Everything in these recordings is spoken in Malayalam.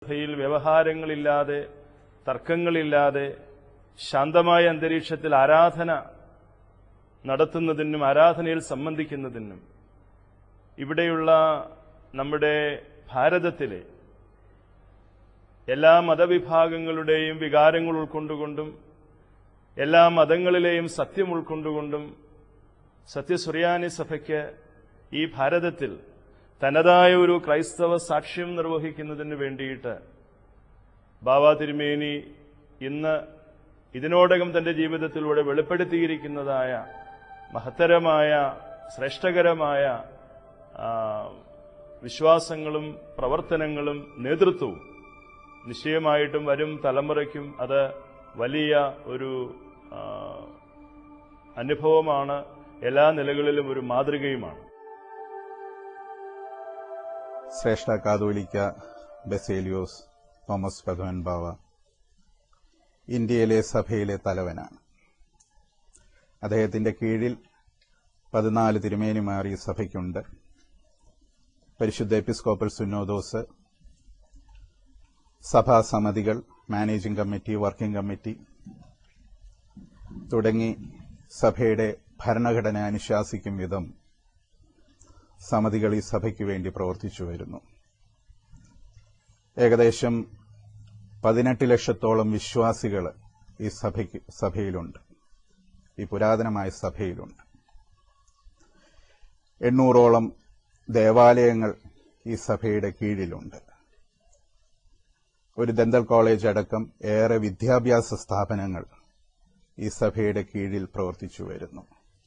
സഭയിൽ വ്യവഹാരങ്ങളില്ലാതെ തർക്കങ്ങളില്ലാതെ ശാന്തമായ അന്തരീക്ഷത്തിൽ ആരാധന നടത്തുന്നതിനും ആരാധനയിൽ സംബന്ധിക്കുന്നതിനും ഇവിടെയുള്ള നമ്മുടെ ഭാരതത്തിലെ എല്ലാ മതവിഭാഗങ്ങളുടെയും വികാരങ്ങൾ ഉൾക്കൊണ്ടുകൊണ്ടും എല്ലാ മതങ്ങളിലെയും സത്യം ഉൾക്കൊണ്ടുകൊണ്ടും സത്യസുറിയാനി സഭയ്ക്ക് ഈ ഭാരതത്തിൽ തനതായ ഒരു ക്രൈസ്തവ സാക്ഷ്യം നിർവഹിക്കുന്നതിന് വേണ്ടിയിട്ട് ബാബ തിരുമേനി ഇന്ന് ഇതിനോടകം തന്റെ ജീവിതത്തിലൂടെ വെളിപ്പെടുത്തിയിരിക്കുന്നതായ മഹത്തരമായ ശ്രേഷ്ഠകരമായ ആ, വിശ്വാസങ്ങളും പ്രവർത്തനങ്ങളും നേതൃത്വവും നിശ്ചയമായിട്ടും വരും തലമുറയ്ക്കും അത് വലിയ ഒരു ആ, അനുഭവമാണ് എല്ലാ നിലകളിലും ഒരു മാതൃകയുമാണ് ശ്രേഷ്ഠ കാതോലിക്ക ബസേലിയോസ് തോമസ് പദവൻ ബാവ ഇന്ത്യയിലെ സഭയിലെ തലവനാണ് അദ്ദേഹത്തിന്റെ കീഴിൽ പതിനാല് തിരുമേനിമാർ ഈ സഭയ്ക്കുണ്ട് പരിശുദ്ധ എപ്പിസ്കോപ്പൽ സുന്നോദോസ് സഭാസമിതികൾ മാനേജിംഗ് കമ്മിറ്റി വർക്കിംഗ് കമ്മിറ്റി തുടങ്ങി സഭയുടെ ഭരണഘടന അനുശാസിക്കും വിധം സമിതികൾ ഈ സഭയ്ക്ക് വേണ്ടി പ്രവർത്തിച്ചു വരുന്നു ഏകദേശം പതിനെട്ട് ലക്ഷത്തോളം വിശ്വാസികൾ ഈ സഭയ്ക്ക് സഭയിലുണ്ട് ഈ പുരാതനമായ സഭയിലുണ്ട് എണ്ണൂറോളം ദേവാലയങ്ങൾ ഈ സഭയുടെ കീഴിലുണ്ട് ഒരു ദന്തൽ കോളേജ് അടക്കം ഏറെ വിദ്യാഭ്യാസ സ്ഥാപനങ്ങൾ ഈ സഭയുടെ കീഴിൽ പ്രവർത്തിച്ചു വരുന്നു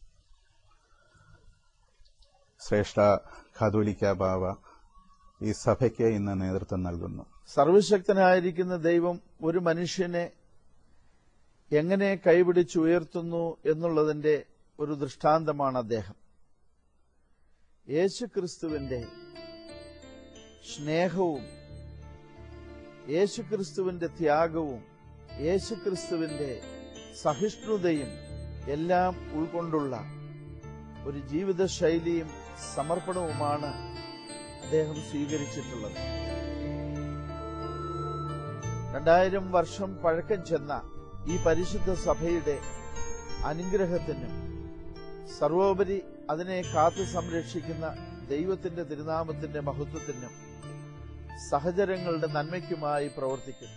ശ്രേഷ്ഠ കാതോലിക്ക ബാവ ഈ സഭയ്ക്ക് ഇന്ന് നേതൃത്വം നൽകുന്നു സർവശക്തനായിരിക്കുന്ന ദൈവം ഒരു മനുഷ്യനെ എങ്ങനെ കൈപിടിച്ചുയർത്തുന്നു എന്നുള്ളതിന്റെ ഒരു ദൃഷ്ടാന്തമാണ് അദ്ദേഹം യേശുക്രിസ്തുവിന്റെ സ്നേഹവും യേശുക്രിസ്തുവിന്റെ ത്യാഗവും യേശുക്രിസ്തുവിന്റെ സഹിഷ്ണുതയും എല്ലാം ഉൾക്കൊണ്ടുള്ള ഒരു ജീവിതശൈലിയും സമർപ്പണവുമാണ് അദ്ദേഹം സ്വീകരിച്ചിട്ടുള്ളത് രണ്ടായിരം വർഷം പഴക്കം ചെന്ന ഈ പരിശുദ്ധ സഭയുടെ അനുഗ്രഹത്തിനും സർവോപരി അതിനെ കാത്തു സംരക്ഷിക്കുന്ന ദൈവത്തിന്റെ തിരുനാമത്തിന്റെ മഹത്വത്തിനും സഹചരങ്ങളുടെ നന്മയ്ക്കുമായി പ്രവർത്തിക്കുന്നു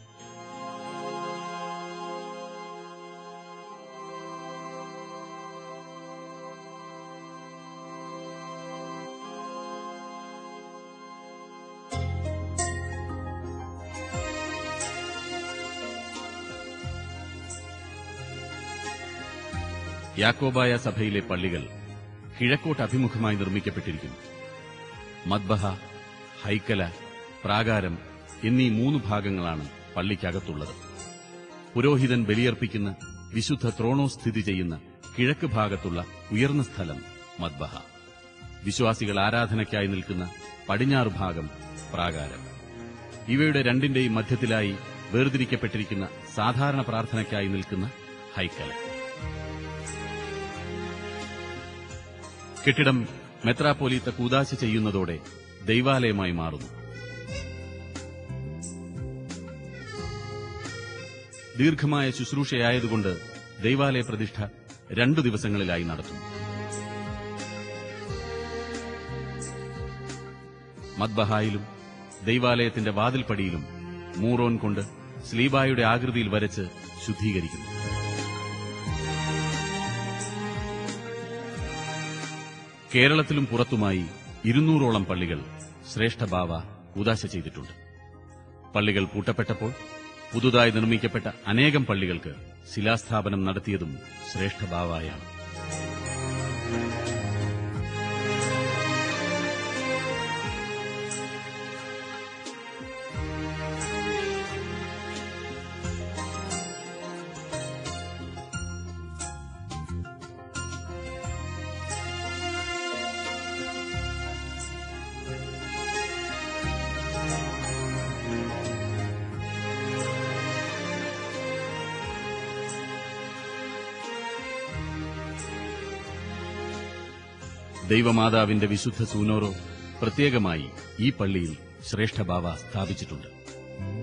യാക്കോബായ സഭയിലെ പള്ളികൾ കിഴക്കോട്ട് അഭിമുഖമായി നിർമ്മിക്കപ്പെട്ടിരിക്കുന്നു മദ്ബഹ ഹൈക്കല പ്രാകാരം എന്നീ മൂന്ന് ഭാഗങ്ങളാണ് പള്ളിക്കകത്തുള്ളത് പുരോഹിതൻ ബലിയർപ്പിക്കുന്ന വിശുദ്ധ ത്രോണോ സ്ഥിതി ചെയ്യുന്ന കിഴക്ക് ഭാഗത്തുള്ള ഉയർന്ന സ്ഥലം മദ്ബഹ വിശ്വാസികൾ ആരാധനയ്ക്കായി നിൽക്കുന്ന പടിഞ്ഞാറ് ഭാഗം പ്രാകാരം ഇവയുടെ രണ്ടിന്റെയും മധ്യത്തിലായി വേർതിരിക്കപ്പെട്ടിരിക്കുന്ന സാധാരണ പ്രാർത്ഥനയ്ക്കായി നിൽക്കുന്ന ഹൈക്കല കെട്ടിടം മെത്രാപ്പോലീത്ത കൂതാശ ചെയ്യുന്നതോടെ ദൈവാലയമായി മാറുന്നു ദീർഘമായ ശുശ്രൂഷയായതുകൊണ്ട് ദൈവാലയ പ്രതിഷ്ഠ രണ്ടു ദിവസങ്ങളിലായി നടത്തുന്നു മദ്ബഹായിലും ദൈവാലയത്തിന്റെ വാതിൽപ്പടിയിലും മൂറോൻ കൊണ്ട് സ്ലീബായുടെ ആകൃതിയിൽ വരച്ച് ശുദ്ധീകരിക്കുന്നു കേരളത്തിലും പുറത്തുമായി ഇരുന്നൂറോളം പള്ളികൾ ശ്രേഷ്ഠ ബാവ ഉദാശ ചെയ്തിട്ടുണ്ട് പള്ളികൾ പൂട്ടപ്പെട്ടപ്പോൾ പുതുതായി നിർമ്മിക്കപ്പെട്ട അനേകം പള്ളികൾക്ക് ശിലാസ്ഥാപനം നടത്തിയതും ശ്രേഷ്ഠ ബാവായാണ് ദൈവമാതാവിന്റെ വിശുദ്ധ സൂനോറോ പ്രത്യേകമായി ഈ പള്ളിയിൽ ശ്രേഷ്ഠ ബാവ സ്ഥാപിച്ചിട്ടുണ്ട്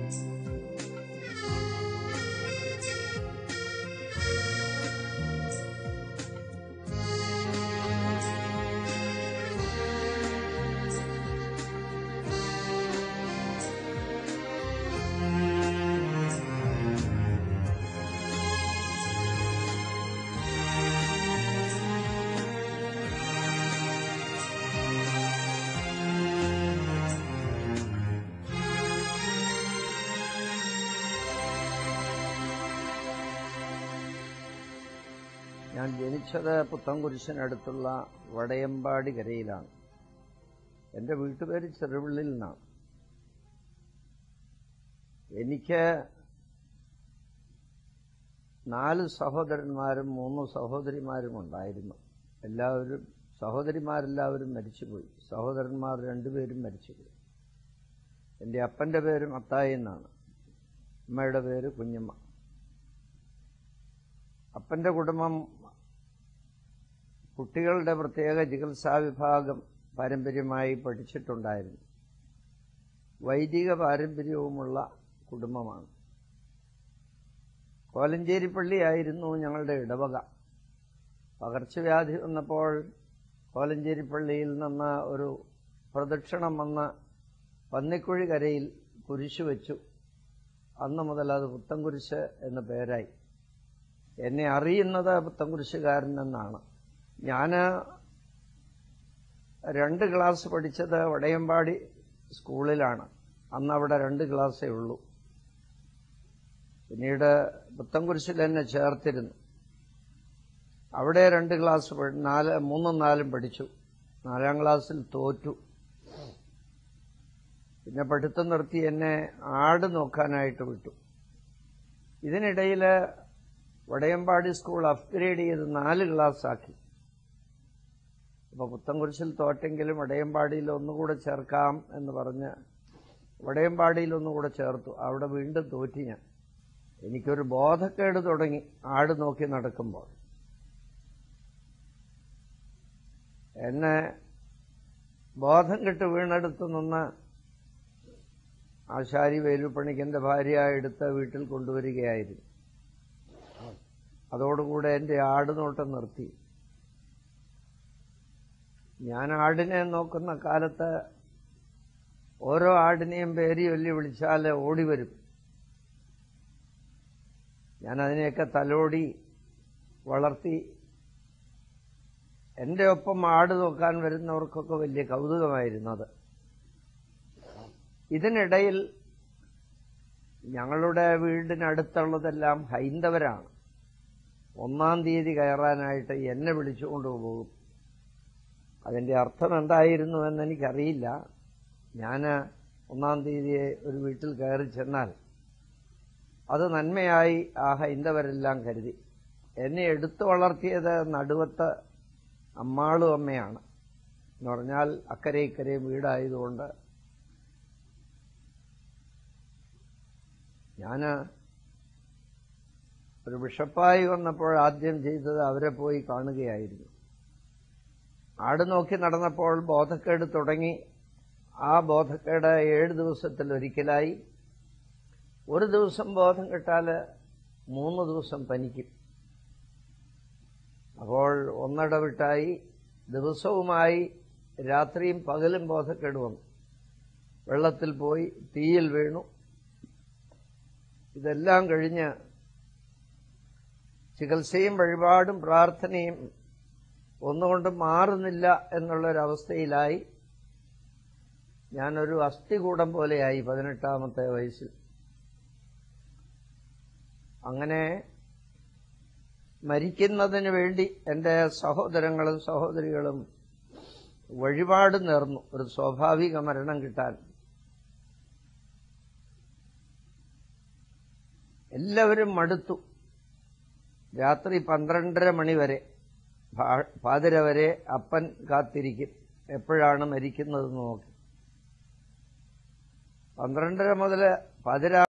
ഞാൻ ജനിച്ചത് പുത്തൻകുരിശിനടുത്തുള്ള വടയമ്പാടി കരയിലാണ് എൻ്റെ വീട്ടുപേര് ചെറുവിള്ളിൽ നിന്നാണ് എനിക്ക് നാല് സഹോദരന്മാരും മൂന്ന് സഹോദരിമാരും ഉണ്ടായിരുന്നു എല്ലാവരും സഹോദരിമാരെല്ലാവരും മരിച്ചുപോയി സഹോദരന്മാർ രണ്ടുപേരും മരിച്ചുപോയി എൻ്റെ അപ്പൻ്റെ പേര് മത്തായി എന്നാണ് അമ്മയുടെ പേര് കുഞ്ഞമ്മ അപ്പൻ്റെ കുടുംബം കുട്ടികളുടെ പ്രത്യേക ചികിത്സാ വിഭാഗം പാരമ്പര്യമായി പഠിച്ചിട്ടുണ്ടായിരുന്നു വൈദിക പാരമ്പര്യവുമുള്ള കുടുംബമാണ് കോലഞ്ചേരി പള്ളിയായിരുന്നു ഞങ്ങളുടെ ഇടവക പകർച്ചവ്യാധി വന്നപ്പോൾ കോലഞ്ചേരി പള്ളിയിൽ നിന്ന് ഒരു പ്രദക്ഷിണം വന്ന് പന്നിക്കുഴി കരയിൽ കുരിശു വെച്ചു അന്ന് മുതൽ അത് പുത്തൻകുരിശ് എന്ന പേരായി എന്നെ അറിയുന്നത് പുത്തൻകുരിശുകാരൻ എന്നാണ് ഞാൻ രണ്ട് ക്ലാസ് പഠിച്ചത് വടയമ്പാടി സ്കൂളിലാണ് അന്ന് അവിടെ രണ്ട് ക്ലാസ്സേ ഉള്ളൂ പിന്നീട് പുത്തൻകുരിശിൽ എന്നെ ചേർത്തിരുന്നു അവിടെ രണ്ട് ക്ലാസ് പഠി- നാല് മൂന്നും നാലും പഠിച്ചു നാലാം ക്ലാസ്സിൽ തോറ്റു പിന്നെ പഠിത്തം നിർത്തി എന്നെ ആട് നോക്കാനായിട്ട് വിട്ടു ഇതിനിടയിൽ വടയമ്പാടി സ്കൂൾ അപ്ഗ്രേഡ് ചെയ്ത് നാല് ക്ലാസ് ആക്കി അപ്പൊ പുത്തൻകുരിശിൽ തോറ്റെങ്കിലും വടയമ്പാടിയിൽ ഒന്നുകൂടെ ചേർക്കാം എന്ന് പറഞ്ഞ് വടയമ്പാടിയിൽ ഒന്നുകൂടെ ചേർത്തു അവിടെ വീണ്ടും തോറ്റി ഞാൻ എനിക്കൊരു ബോധക്കേട് തുടങ്ങി ആട് നോക്കി നടക്കുമ്പോൾ എന്നെ ബോധം കെട്ട് വീണെടുത്ത് നിന്ന് ആശാരി വേലുപ്പണിക്കന്റെ ഭാര്യ എടുത്ത് വീട്ടിൽ കൊണ്ടുവരികയായിരുന്നു അതോടുകൂടെ എൻ്റെ ആട് നോട്ടം നിർത്തി ഞാൻ ആടിനെ നോക്കുന്ന കാലത്ത് ഓരോ ആടിനെയും പേരി ചൊല്ലി വിളിച്ചാൽ ഓടി വരും ഞാൻ അതിനെയൊക്കെ തലോടി വളർത്തി എൻ്റെ ഒപ്പം ആട് നോക്കാൻ വരുന്നവർക്കൊക്കെ വലിയ കൗതുകമായിരുന്നു അത് ഇതിനിടയിൽ ഞങ്ങളുടെ വീടിനടുത്തുള്ളതെല്ലാം ഹൈന്ദവരാണ് ഒന്നാം തീയതി കയറാനായിട്ട് എന്നെ വിളിച്ചുകൊണ്ട് പോകും അതിന്റെ അർത്ഥം എന്തായിരുന്നു എന്ന് എനിക്കറിയില്ല ഞാൻ ഒന്നാം തീയതി ഒരു വീട്ടിൽ കയറി ചെന്നാൽ അത് നന്മയായി ആ ഹൈന്ദവരെല്ലാം കരുതി എന്നെ എടുത്തു വളർത്തിയത് നടുവത്ത് അമ്മാളും അമ്മയാണ് എന്ന് പറഞ്ഞാൽ അക്കരെ ഇക്കരെ വീടായതുകൊണ്ട് ഞാൻ ഒരു ബിഷപ്പായി വന്നപ്പോൾ ആദ്യം ചെയ്തത് അവരെ പോയി കാണുകയായിരുന്നു ആട് നോക്കി നടന്നപ്പോൾ ബോധക്കേട് തുടങ്ങി ആ ബോധക്കേട് ഏഴ് ദിവസത്തിൽ ഒരിക്കലായി ഒരു ദിവസം ബോധം കെട്ടാൽ മൂന്ന് ദിവസം പനിക്കും അപ്പോൾ ഒന്നിടവിട്ടായി ദിവസവുമായി രാത്രിയും പകലും ബോധക്കേട് വന്നു വെള്ളത്തിൽ പോയി തീയിൽ വീണു ഇതെല്ലാം കഴിഞ്ഞ് ചികിത്സയും വഴിപാടും പ്രാർത്ഥനയും ഒന്നുകൊണ്ടും മാറുന്നില്ല എന്നുള്ളൊരവസ്ഥയിലായി ഞാനൊരു അസ്ഥികൂടം പോലെയായി പതിനെട്ടാമത്തെ വയസ്സിൽ അങ്ങനെ മരിക്കുന്നതിന് വേണ്ടി എൻ്റെ സഹോദരങ്ങളും സഹോദരികളും വഴിപാട് നേർന്നു ഒരു സ്വാഭാവിക മരണം കിട്ടാൻ എല്ലാവരും മടുത്തു രാത്രി പന്ത്രണ്ടര മണി വരെ ഭാ- പാതിര വരെ അപ്പൻ കാത്തിരിക്കും എപ്പോഴാണ് മരിക്കുന്നതെന്ന് നോക്കി പന്ത്രണ്ടര മുതൽ പാതിരാ